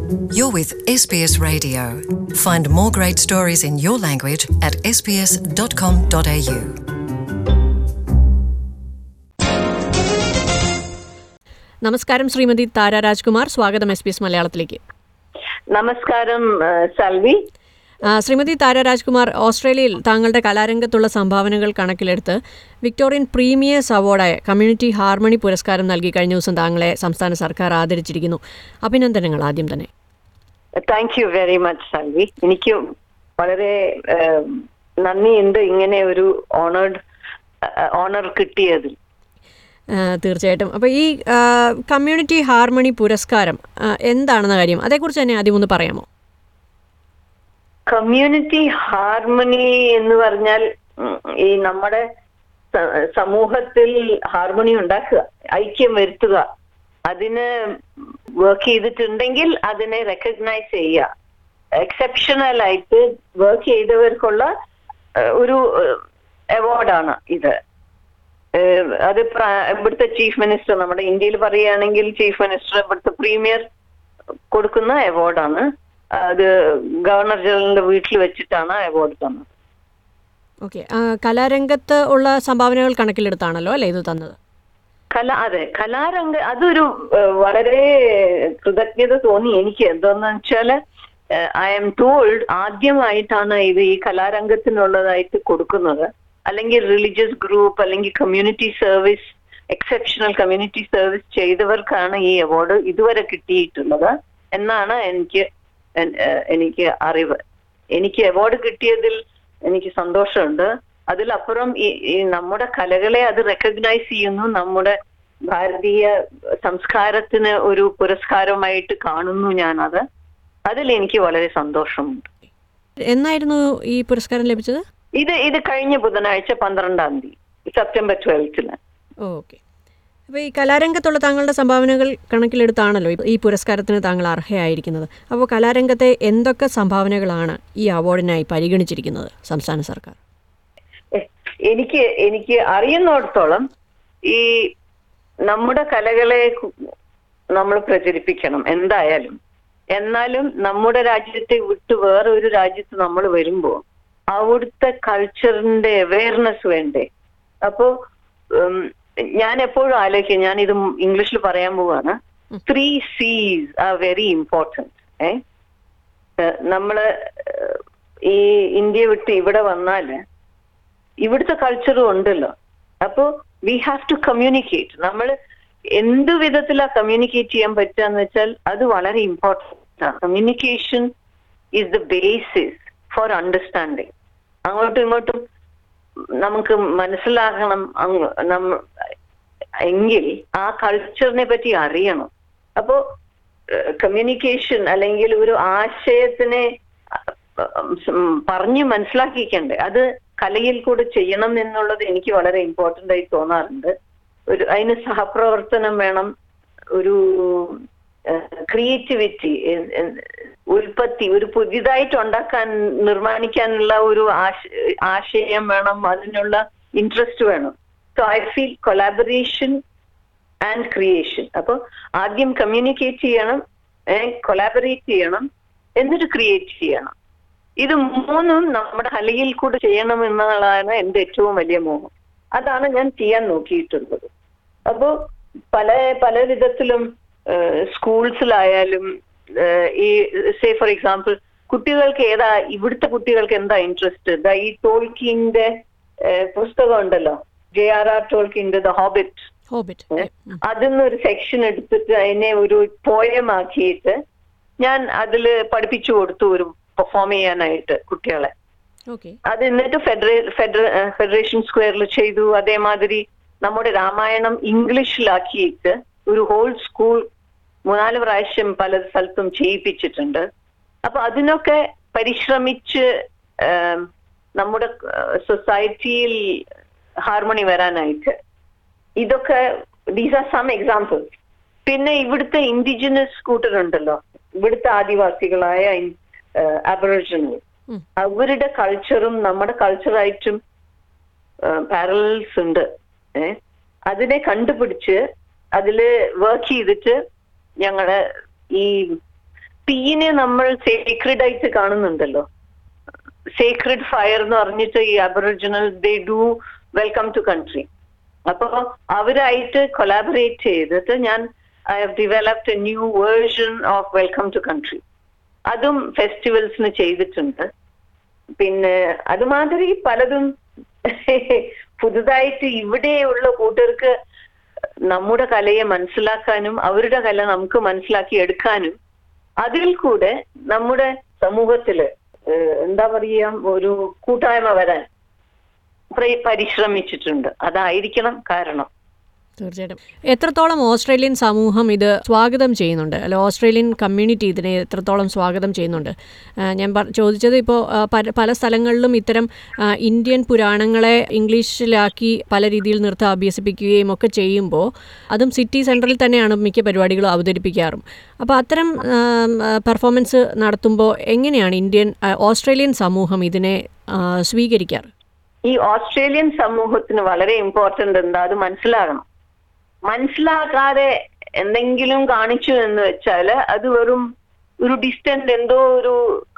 You're with SBS Radio. Find more great stories in your language at sbs.com.au. നമസ്കാരം ശ്രീമതി താര രാജ്കുമാർ സ്വാഗതം S P S മലയാളത്തിലേക്ക് നമസ്കാരം ആ, സൽവി ആ, ശ്രീമതി താര രാജ്കുമാർ ഓസ്ട്രേലിയയിൽ താങ്കളുടെ കലാരംഗത്തുള്ള സംഭാവനകൾ കണക്കിലെടുത്ത് വിക്ടോറിയൻ പ്രീമിയേഴ്സ് അവാർഡായ കമ്മ്യൂണിറ്റി ഹാർമണി പുരസ്കാരം നൽകി കഴിഞ്ഞ ദിവസം താങ്കളെ സംസ്ഥാന സർക്കാർ ആദരിച്ചിരിക്കുന്നു അഭിനന്ദനങ്ങൾ ആദ്യം തന്നെ thank you very much Salvi എനിക്ക് വളരെ ആ, നന്ദിയുണ്ട് ഇങ്ങനെ ഒരു ഓണേർഡ് ഓണർ കിട്ടിയതിൽ ആ, തീർച്ചയായിട്ടും അപ്പോൾ ഈ ആ, കമ്മ്യൂണിറ്റി ഹാർമണി പുരസ്കാരം ആ, എന്താണെന്ന കാര്യം അതേക്കുറിച്ച് തന്നെ ആദ്യം ഒന്ന് പറയാമോ കമ്മ്യൂണിറ്റി ഹാർമണി എന്ന് പറഞ്ഞാൽ ഉം, ഈ നമ്മുടെ സ- സമൂഹത്തിൽ ഹാർമണി ഉണ്ടാക്കുക ഐക്യം വരുത്തുക അതിന് വർക്ക് ചെയ്തിട്ടുണ്ടെങ്കിൽ അതിനെ റെക്കഗ്നൈസ് ചെയ്യുക എക്സെപ്ഷണൽ ആയിട്ട് വർക്ക് ചെയ്തവർക്കുള്ള ഏഹ്, ഒരു അവാർഡാണ് ഇത് ഏഹ്, അത് പ്ര- ഇവിടുത്തെ ചീഫ് മിനിസ്റ്റർ നമ്മുടെ ഇന്ത്യയിൽ പറയുകയാണെങ്കിൽ ചീഫ് മിനിസ്റ്റർ ഇവിടുത്തെ പ്രീമിയർ കൊടുക്കുന്ന അവാർഡാണ് അത് ഗവർണർ ജനറലിന്റെ വീട്ടിൽ വെച്ചിട്ടാണ് അവാർഡ് തന്നത് ഓക്കെ കലാരംഗത്ത് ഉള്ള സംഭാവനകൾ കണക്കിലെടുത്താണല്ലോ അല്ലേ ഇത് തന്നത് കല അതെ കലാരംഗ അതൊരു ഏഹ്, വളരെ കൃതജ്ഞത തോന്നി എനിക്ക് എന്താന്ന് വെച്ചാല് ഐ എം ടോൾഡ് ആദ്യമായിട്ടാണ് ഇത് ഈ കലാരംഗത്തിനുള്ളതായിട്ട് കൊടുക്കുന്നത് അല്ലെങ്കിൽ റിലീജിയസ് ഗ്രൂപ്പ് അല്ലെങ്കിൽ community service exceptional community service ചെയ്തവർക്കാണ് ഈ അവാർഡ് ഇതുവരെ കിട്ടിയിട്ടുള്ളത് എന്നാണ് എനിക്ക് എൻ- ഏഹ്, എനിക്ക് അറിവ് എനിക്ക് അവാർഡ് കിട്ടിയതിൽ എനിക്ക് സന്തോഷമുണ്ട് അതിലപ്പുറം ഈ ഈ നമ്മുടെ കലകളെ അത് റെക്കഗ്നൈസ് ചെയ്യുന്നു നമ്മുടെ ഭാരതീയ സംസ്കാരത്തിന് ഒരു പുരസ്കാരമായിട്ട് കാണുന്നു ഞാനത് അതിൽ എനിക്ക് വളരെ സന്തോഷമുണ്ട് എന്നായിരുന്നു ഈ പുരസ്കാരം ലഭിച്ചത് ഇത് ഇത് കഴിഞ്ഞ ബുധനാഴ്ച പന്ത്രണ്ടാം തീയതി സെപ്റ്റംബർ ട്വൽത്തിന് ഓക്കെ അപ്പോൾ ഈ കലാരംഗത്തുള്ള താങ്കളുടെ സംഭാവനകൾ കണക്കിലെടുത്താണല്ലോ ഈ പുരസ്കാരത്തിന് താങ്കൾ അർഹയായിരിക്കുന്നത് അപ്പോൾ കലാരംഗത്തെ എന്തൊക്കെ സംഭാവനകളാണ് ഈ അവാർഡിനായി പരിഗണിച്ചിരിക്കുന്നത് സംസ്ഥാന സർക്കാർ എനിക്ക് എനിക്ക് അറിയുന്നിടത്തോളം ഈ നമ്മുടെ കലകളെ നമ്മൾ പ്രചരിപ്പിക്കണം എന്തായാലും എന്നാലും നമ്മുടെ രാജ്യത്തെ വിട്ട് വേറെ ഒരു രാജ്യത്ത് നമ്മൾ വരുമ്പോ അവിടുത്തെ കൾച്ചറിന്റെ അവയർനെസ് വേണ്ടേ അപ്പോ ഉം, ഞാൻ എപ്പോഴും ആലോചിക്കും ഞാൻ ഇത് ഇംഗ്ലീഷിൽ പറയാൻ പോവാണ് ത്രീ സീസ് ആർ വെരി ഇമ്പോർട്ടൻറ്റ് ഏ ഏഹ് നമ്മള് ഏഹ് ഈ ഇന്ത്യ വിട്ട് ഇവിടെ വന്നാല് ഇവിടുത്തെ കൾച്ചറും ഉണ്ടല്ലോ അപ്പോ വി ഹാവ് ടു കമ്മ്യൂണിക്കേറ്റ് നമ്മൾ എന്ത് വിധത്തിലാ കമ്മ്യൂണിക്കേറ്റ് ചെയ്യാൻ പറ്റുകയെന്ന് വെച്ചാൽ അത് വളരെ ഇമ്പോർട്ടൻ്റ് ആണ് communication is the basis for understanding അങ്ങോട്ടും ഇങ്ങോട്ടും നമുക്ക് മനസ്സിലാകണം അങ്ങ് നമ്മ എങ്കിൽ ആ കൾച്ചറിനെ പറ്റി അറിയണം അപ്പോ കമ്മ്യൂണിക്കേഷൻ അല്ലെങ്കിൽ ഒരു ആശയത്തിനെ ഉം, പറഞ്ഞു മനസ്സിലാക്കിക്കണ്ടേ അത് കലയിൽ കൂടെ ചെയ്യണം എന്നുള്ളത് എനിക്ക് വളരെ ഇമ്പോർട്ടന്റ് ആയി തോന്നാറുണ്ട് ഒരു അതിന് സഹപ്രവർത്തനം വേണം ഒരു ക്രിയേറ്റിവിറ്റി ഉൽപ്പത്തി ഒരു പുതിയതായിട്ട് ഉണ്ടാക്കാൻ നിർമ്മാണിക്കാനുള്ള ഒരു ആശ- ആശയം വേണം അതിനുള്ള ഇൻട്രസ്റ്റ് വേണം so I feel collaboration and creation അപ്പൊ ആദ്യം കമ്മ്യൂണിക്കേറ്റ് ചെയ്യണം കൊലാബറേറ്റ് ചെയ്യണം എന്നിട്ട് ക്രിയേറ്റ് ചെയ്യണം ഇത് മൂന്നും നമ്മുടെ കലയിൽ കൂടെ ചെയ്യണം എന്നുള്ളതാണ് എന്റെ ഏറ്റവും വലിയ മോഹം അതാണ് ഞാൻ ചെയ്യാൻ നോക്കിയിട്ടുള്ളത് അപ്പോ പല പല വിധത്തിലും സ്കൂൾസിലായാലും ഈ സേ ഫോർ എക്സാമ്പിൾ കുട്ടികൾക്ക് ഏതാ ഇവിടുത്തെ കുട്ടികൾക്ക് എന്താ ഇൻട്രസ്റ്റ് ദാ ഈ ടോൾക്കിന്റെ പുസ്തകം ഉണ്ടല്ലോ ജെ ആർ ആർ ടോൾക്കിന്റെ ദ ഹോബിറ്റ് ഹോബിറ്റ് അതിന്ന് ഒരു സെക്ഷൻ എടുത്തിട്ട് അതിനെ ഒരു പോയം ആക്കിയിട്ട് ഞാൻ അതില് പഠിപ്പിച്ചു കൊടുത്തു ഒരു പെർഫോം ചെയ്യാനായിട്ട് കുട്ടികളെ ഓക്കെ അത് എന്നിട്ട് ഫെഡറേ ഫെഡറ ഫെഡറേഷൻ സ്ക്വയറിൽ ചെയ്തു അതേമാതിരി നമ്മുടെ രാമായണം ഇംഗ്ലീഷിലാക്കിയിട്ട് ഒരു ഹോൾ സ്കൂൾ മൂന്നാല് പ്രാവശ്യം പല സ്ഥലത്തും ചെയ്യിപ്പിച്ചിട്ടുണ്ട് അപ്പൊ അതിനൊക്കെ പരിശ്രമിച്ച് ആം, നമ്മുടെ സൊസൈറ്റിയിൽ ഹാർമണി വരാനായിട്ട് ഇതൊക്കെ ദീസ് ആർ സം എക്സാമ്പിൾസ് പിന്നെ ഇവിടുത്തെ ഇൻഡിജിനസ് കൂട്ടരുണ്ടല്ലോ ഇവിടുത്തെ ആദിവാസികളായ അബറിജിനൽ ഉം. അവരുടെ കൾച്ചറും നമ്മുടെ കൾച്ചറായിട്ടും പാരലൽസ് ഉണ്ട് ഏ അതിനെ കണ്ടുപിടിച്ച് അതില് വർക്ക് ചെയ്തിട്ട് ഞങ്ങള് ഈ തീയിനെ നമ്മൾ സേക്രഡ് ആയിട്ട് കാണുന്നുണ്ടല്ലോ സേക്രഡ് ഫയർ എന്ന് പറഞ്ഞിട്ട് ഈ aboriginal they do welcome to country അപ്പൊ അവരായിട്ട് കൊലാബറേറ്റ് ചെയ്തിട്ട് ഞാൻ I have developed a new version of welcome to country അതും ഫെസ്റ്റിവൽസിന് ചെയ്തിട്ടുണ്ട് പിന്നെ അതുമാതിരി പലതും പുതുതായിട്ട് ഇവിടെയുള്ള കൂട്ടർക്ക് നമ്മുടെ കലയെ മനസ്സിലാക്കാനും അവരുടെ കല നമുക്ക് മനസ്സിലാക്കി എടുക്കാനും അതിൽ കൂടെ നമ്മുടെ സമൂഹത്തില് ഏഹ്, എന്താ പറയാ ഒരു കൂട്ടായ്മ വരാൻ പ്ര- പരിശ്രമിച്ചിട്ടുണ്ട് അതായിരിക്കണം കാരണം തീർച്ചയായിട്ടും എത്രത്തോളം ഓസ്ട്രേലിയൻ സമൂഹം ഇത് സ്വാഗതം ചെയ്യുന്നുണ്ട് അല്ല ഓസ്ട്രേലിയൻ കമ്മ്യൂണിറ്റി ഇതിനെ എത്രത്തോളം സ്വാഗതം ചെയ്യുന്നുണ്ട് ആ, ഞാൻ പ- ചോദിച്ചത് ഇപ്പോൾ ആ, പല പല സ്ഥലങ്ങളിലും ഇത്തരം ആ, ഇന്ത്യൻ പുരാണങ്ങളെ ഇംഗ്ലീഷിലാക്കി പല രീതിയിൽ നൃത്തം അഭ്യസിപ്പിക്കുകയും ഒക്കെ ചെയ്യുമ്പോൾ അതും സിറ്റി സെൻറ്ററിൽ തന്നെയാണ് മിക്ക പരിപാടികളും അവതരിപ്പിക്കാറും അപ്പോൾ അത്തരം പെർഫോമൻസ് നടത്തുമ്പോൾ എങ്ങനെയാണ് ഇന്ത്യൻ ആ, ഓസ്ട്രേലിയൻ സമൂഹം ഇതിനെ ആ, സ്വീകരിക്കാറ് ഈ ഓസ്ട്രേലിയൻ സമൂഹത്തിന് വളരെ ഇമ്പോർട്ടന്റ് എന്താ അത് മനസ്സിലാകണം മനസ്സിലാക്കാതെ എന്തെങ്കിലും കാണിച്ചു എന്ന് വെച്ചാല് അത് വെറും ഒരു ഡിസ്റ്റന്റ് എന്തോ ഒരു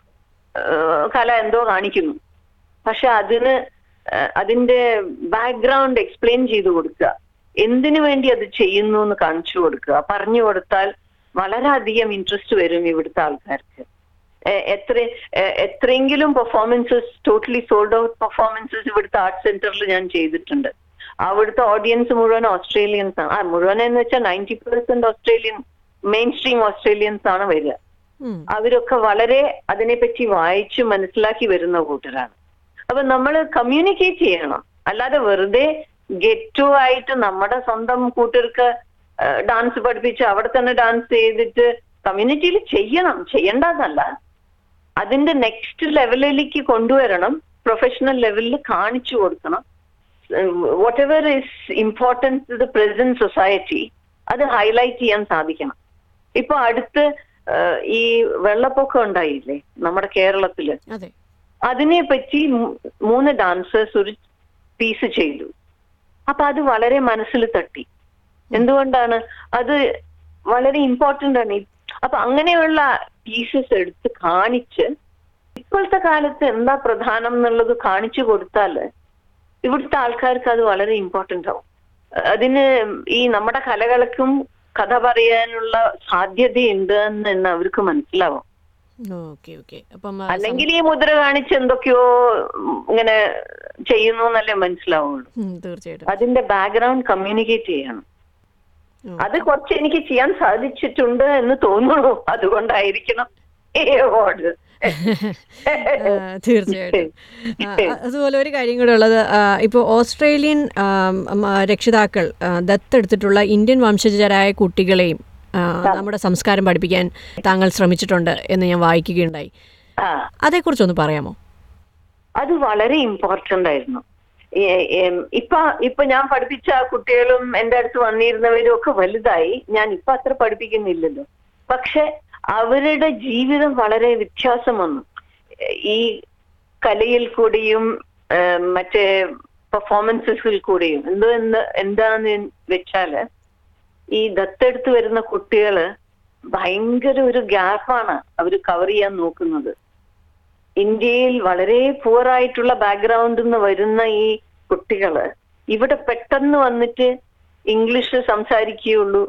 ആ, കല എന്തോ കാണിക്കുന്നു പക്ഷെ അതിന് ആ, അതിന്റെ ബാക്ക്ഗ്രൗണ്ട് എക്സ്പ്ലെയിൻ ചെയ്തു കൊടുക്കുക എന്തിനു വേണ്ടി അത് ചെയ്യുന്നു എന്ന് കാണിച്ചു കൊടുക്കുക പറഞ്ഞു കൊടുത്താൽ വളരെയധികം ഇൻട്രസ്റ്റ് വരും ഇവിടുത്തെ ആൾക്കാർക്ക് എ- എത്ര എ- എത്രയെങ്കിലും performances totally sold out performances ഇവിടുത്തെ ആർട്ട് സെന്ററിൽ ഞാൻ ചെയ്തിട്ടുണ്ട് അവിടുത്തെ ഓഡിയൻസ് മുഴുവൻ ഓസ്ട്രേലിയൻസ് ആണ് ആ മുഴുവൻ എന്ന് വെച്ചാൽ ninety percent Australian mainstream Australians ആണ് വരിക ഉം. അവരൊക്കെ വളരെ അതിനെപ്പറ്റി വായിച്ച് മനസ്സിലാക്കി വരുന്ന കൂട്ടരാണ് അപ്പൊ നമ്മൾ കമ്മ്യൂണിക്കേറ്റ് ചെയ്യണം അല്ലാതെ വെറുതെ ഗെറ്റു ആയിട്ട് നമ്മുടെ സ്വന്തം കൂട്ടർക്ക് ഡാൻസ് പഠിപ്പിച്ച് അവിടെ തന്നെ ഡാൻസ് ചെയ്തിട്ട് കമ്മ്യൂണിറ്റിയിൽ ചെയ്യണം ചെയ്യണ്ടെന്നല്ല അതിന്റെ നെക്സ്റ്റ് ലെവലിലേക്ക് കൊണ്ടുവരണം പ്രൊഫഷണൽ ലെവലിൽ കാണിച്ചു കൊടുക്കണം whatever is importance to the present society അത് ഹൈലൈറ്റ് ചെയ്യാൻ സാധിക്കണം ഇപ്പൊ അടുത്ത് ഏഹ്, ഈ വെള്ളപ്പൊക്കം ഉണ്ടായില്ലേ നമ്മുടെ കേരളത്തില് അതെ അതിനെ പറ്റി മൂ- മൂന്ന് ഡാൻസേഴ്സ് ഒരു പീസ് ചെയ്തു അപ്പൊ അത് വളരെ മനസ്സിൽ തട്ടി എന്തുകൊണ്ടാണ് അത് വളരെ ഇമ്പോർട്ടന്റ് ആണ് ഈ- അപ്പൊ അങ്ങനെയുള്ള പീസസ് എടുത്ത് കാണിച്ച് ഇപ്പോഴത്തെ കാലത്ത് എന്താ പ്രധാനം എന്നുള്ളത് കാണിച്ചു കൊടുത്താല് ഇവിടുത്തെ ആൾക്കാർക്ക് അത് വളരെ ഇമ്പോർട്ടന്റ് ആവും അതിന് ഈ നമ്മുടെ കലകൾക്കും കഥ പറയാനുള്ള സാധ്യതയുണ്ട് എന്ന് അവർക്ക് മനസ്സിലാവും ഓക്കെ ഓക്കെ അപ്പം ആ, അല്ലെങ്കിൽ ഈ മുദ്ര കാണിച്ച് എന്തൊക്കെയോ ഉം, ഇങ്ങനെ ചെയ്യുന്നു എന്നല്ലേ മനസ്സിലാവുള്ളൂ ഉം, തീർച്ചയായിട്ടും അതിന്റെ ബാക്ക്ഗ്രൗണ്ട് കമ്മ്യൂണിക്കേറ്റ് ചെയ്യണം ഉം. അത് കുറച്ച് എനിക്ക് ചെയ്യാൻ സാധിച്ചിട്ടുണ്ട് എന്ന് തോന്നുന്നു അതുകൊണ്ടായിരിക്കണം ഈ അവാർഡ് ആ, തീർച്ചയായിട്ടും ആ, അ- അതുപോലെ ഒരു കാര്യം കൂടെ ഉള്ളത് ഇപ്പോൾ ഓസ്ട്രേലിയൻ ആം, ഉം, ആ, രക്ഷിതാക്കൾ ആ, ദത്തെടുത്തിട്ടുള്ള ഇന്ത്യൻ വംശജരായ കുട്ടികളെയും ആ, നമ്മുടെ സംസ്കാരം പഠിപ്പിക്കാൻ താങ്കൾ ശ്രമിച്ചിട്ടുണ്ട് എന്ന് ഞാൻ വായിക്കുകയുണ്ടായി ആ അതേക്കുറിച്ചൊന്ന് പറയാമോ അത് വളരെ ഇമ്പോർട്ടന്റ് ആയിരുന്നു ഏ- ഏം, ഇപ്പൊ ഇപ്പൊ ഞാൻ പഠിപ്പിച്ച കുട്ടികളും എന്റെ അടുത്ത് വന്നിരുന്നവരും ഒക്കെ വലുതായി ഞാൻ ഇപ്പൊ അത്ര പഠിപ്പിക്കുന്നില്ലല്ലോ പക്ഷെ അവരുടെ ജീവിതം വളരെ വ്യത്യാസം വന്നു ഏ- ഈ കലയിൽ കൂടിയും ഏം, മറ്റേ പെർഫോമൻസസിൽ കൂടിയും എന്തോ എന്ന് എന്താന്ന് വെച്ചാല് ഈ ദത്തെടുത്ത് വരുന്ന കുട്ടികള് ഭയങ്കര ഒരു ഗ്യാപ്പാണ് അവർ കവർ ചെയ്യാൻ നോക്കുന്നത് ഇന്ത്യയിൽ വളരെ പുവർ ആയിട്ടുള്ള ബാക്ക്ഗ്രൗണ്ടിൽ നിന്ന് വരുന്ന ഈ കുട്ടികള് ഇവിടെ പെട്ടെന്ന് വന്നിട്ട് ഇംഗ്ലീഷ് സംസാരിക്കുകയുള്ളൂ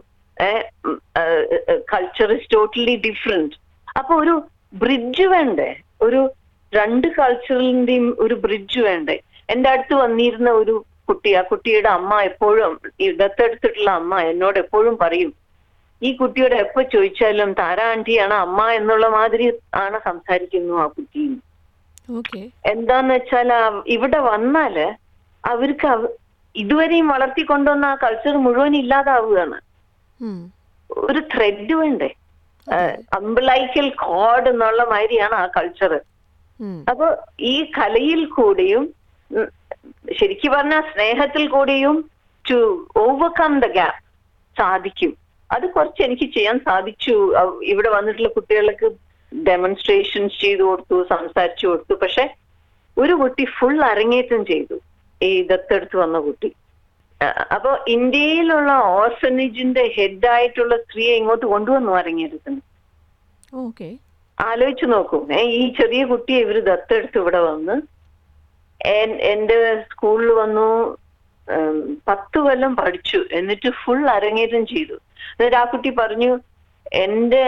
കൾച്ചർ ഇസ് ടോട്ടലി ഡിഫറെന്റ് അപ്പൊ ഒരു ബ്രിഡ്ജ് വേണ്ടേ ഒരു രണ്ട് കൾച്ചറിന്റെയും ഒരു ബ്രിഡ്ജ് വേണ്ടേ എന്റെ അടുത്ത് വന്നിരുന്ന ഒരു കുട്ടി ആ കുട്ടിയുടെ അമ്മ എപ്പോഴും ഈ ദത്തെടുത്തിട്ടുള്ള അമ്മ എന്നോട് എപ്പോഴും പറയും ഈ കുട്ടിയോട് എപ്പോ ചോദിച്ചാലും താര ആന്റിയാണ് അമ്മ എന്നുള്ള മാതിരി ആണ് സംസാരിക്കുന്നു ആ കുട്ടിയും ഓക്കെ എന്താന്ന് വെച്ചാൽ ഇവിടെ വന്നാല് അവർക്ക് അവ- ഇതുവരെയും വളർത്തിക്കൊണ്ടുവന്ന ആ കൾച്ചർ മുഴുവൻ ഇല്ലാതാവുകയാണ് ഒരു ത്രെഡ് വേണ്ടേ അമ്പിളൈക്കൽ കോഡ് എന്നുള്ള മാതിരിയാണ് ആ കൾച്ചർ അപ്പൊ ഈ കലയിൽ കൂടിയും ഉം, ശരിക്കു പറഞ്ഞ സ്നേഹത്തിൽ കൂടിയും ടു ഓവർകം ദ ഗ്യാപ്പ് സാധിക്കും അത് കുറച്ച് എനിക്ക് ചെയ്യാൻ സാധിച്ചു അവ- ഇവിടെ വന്നിട്ടുള്ള കുട്ടികൾക്ക് ഡെമോൺസ്ട്രേഷൻസ് ചെയ്തു കൊടുത്തു സംസാരിച്ചു കൊടുത്തു പക്ഷെ ഒരു കുട്ടി ഫുൾ അരങ്ങേറ്റം ചെയ്തു ഈ ദത്തെടുത്ത് വന്ന കുട്ടി അഹ് അപ്പൊ ഇന്ത്യയിലുള്ള ഓർഫനേജിന്റെ ഹെഡായിട്ടുള്ള സ്ത്രീയെ ഇങ്ങോട്ട് കൊണ്ടുവന്നു അരങ്ങേറ്റത്തിന് ഓക്കെ ആലോചിച്ചു നോക്കൂ ഏ, ഈ ചെറിയ കുട്ടിയെ ഇവര് ദത്തെടുത്ത് ഇവിടെ വന്ന് എൻ- എന്റെ സ്കൂളിൽ വന്നു ഉം, പത്ത് കൊല്ലം പഠിച്ചു എന്നിട്ട് ഫുൾ അരങ്ങേറ്റം ചെയ്തു എന്നിട്ട് ആ കുട്ടി പറഞ്ഞു എന്റെ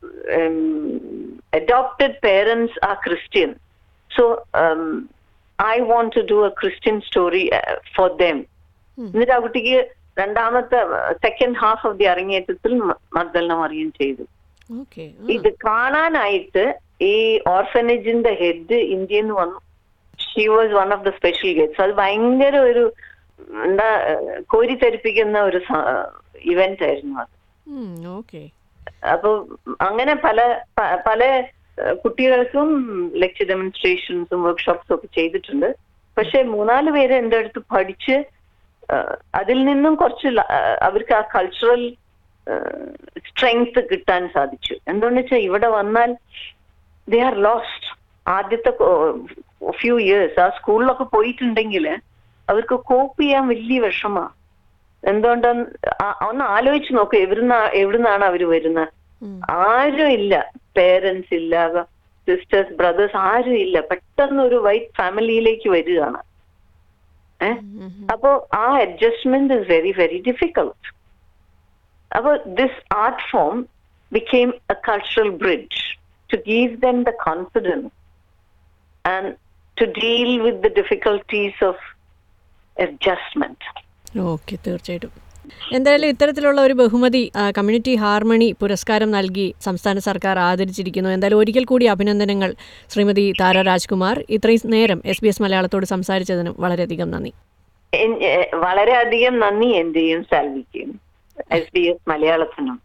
adopted parents are Christian so I want to do a Christian story for them എന്നിട്ട് ആ കുട്ടിക്ക് രണ്ടാമത്തെ സെക്കൻഡ് ഹാഫ് ഓഫ് ദി അരങ്ങേറ്റത്തിൽ മദ്ദലിനെ അറിയുകയും ചെയ്തു ഓക്കെ ഇത് കാണാനായിട്ട് ഈ ഓർഫനേജിന്റെ ഹെഡ് ഇന്ത്യയിൽ നിന്ന് വന്നു she was one of the special guests അത് ഭയങ്കര ഒരു എന്താ കോരിത്തരിപ്പിക്കുന്ന ഒരു ഇവന്റ് ആയിരുന്നു അത് ഓക്കെ അപ്പൊ അങ്ങനെ പല പ- പല ഏഹ്, കുട്ടികൾക്കും ലെക്ചർ ഡെമോൺസ്ട്രേഷൻസും വർക്ക്ഷോപ്സും ഒക്കെ ചെയ്തിട്ടുണ്ട് പക്ഷെ മൂന്നാല് പേര് എൻ്റെ അടുത്ത് പഠിച്ച് ഏഹ്, അതിൽ നിന്നും കുറച്ച് ല- ഏഹ്, അവർക്ക് ആ കൾച്ചറൽ സ്ട്രെങ്ത് കിട്ടാൻ സാധിച്ചു എന്തുകൊണ്ട് വെച്ചാൽ ഇവിടെ വന്നാൽ ദേ ആർ ലോസ്റ്റ് ആദ്യത്തെ ഫ്യൂ ഇയേഴ്സ് ആ സ്കൂളിലൊക്കെ പോയിട്ടുണ്ടെങ്കിൽ അവർക്ക് കോപ്പ് ചെയ്യാൻ വലിയ വിഷമാ എന്തുകൊണ്ടാന്ന് ആ- ഒന്ന് ആലോചിച്ച് നോക്ക് എവിടുന്ന എവിടുന്നാണ് അവര് വരുന്നത് ആരും ഇല്ല പേരൻസ് ഇല്ല സിസ്റ്റേഴ്സ് ബ്രദേഴ്സ് ആരും ഇല്ല പെട്ടെന്ന് ഒരു വൈറ്റ് ഫാമിലിയിലേക്ക് വരികയാണ് ഏ അപ്പോ ആ adjustment is very very difficult അപ്പൊ this art form became a cultural bridge to give them the confidence and to deal with the difficulties of adjustment okay തീർച്ചയായിട്ടും എന്തായാലും ഇത്തരത്തിലുള്ള ഒരു ബഹുമതി ആ, കമ്മ്യൂണിറ്റി ഹാർമണി പുരസ്കാരം നൽകി സംസ്ഥാന സർക്കാർ ആദരിച്ചിരിക്കുന്നു എന്തായാലും ഒരിക്കൽ കൂടി അഭിനന്ദനങ്ങൾ ശ്രീമതി താര രാജ്കുമാർ ഇത്രയും നേരം എസ് ബി എസ് മലയാളത്തോട് സംസാരിച്ചതിനും വളരെയധികം നന്ദി എൻ- എ, വളരെയധികം നന്ദി എന്റെയും സാൽവിക്കും എസ് ബി എസ് മലയാളത്തിനും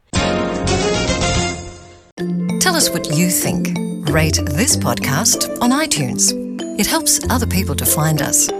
Tell us what you think. Rate this podcast on iTunes. It helps other people to find us.